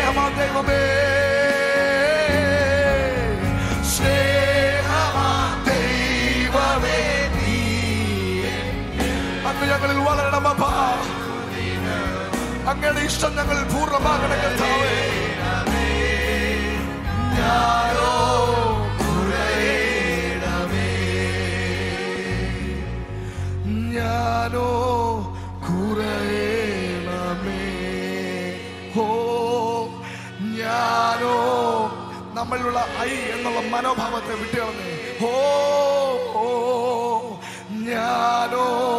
സ്നേഹമാ ദൈവമേ സ്നേഹമാ ദൈവമേ നീ അങ്ങ് ഞങ്ങളിൽ വളരണം അപ്പാ അങ്ങയുടെ ഇഷ്ടം ഞങ്ങൾ പൂർണ്ണമാകണം കർത്താവേ ഞാനോ കുറയണമേ ഞാനോ കുറയണമേ ഹോ ഞാനോ നമ്മളിലുള്ള ഐ എന്നുള്ള മനോഭാവത്തെ വിട്ടുകളഞ്ഞേ ഹോ ഞാനോ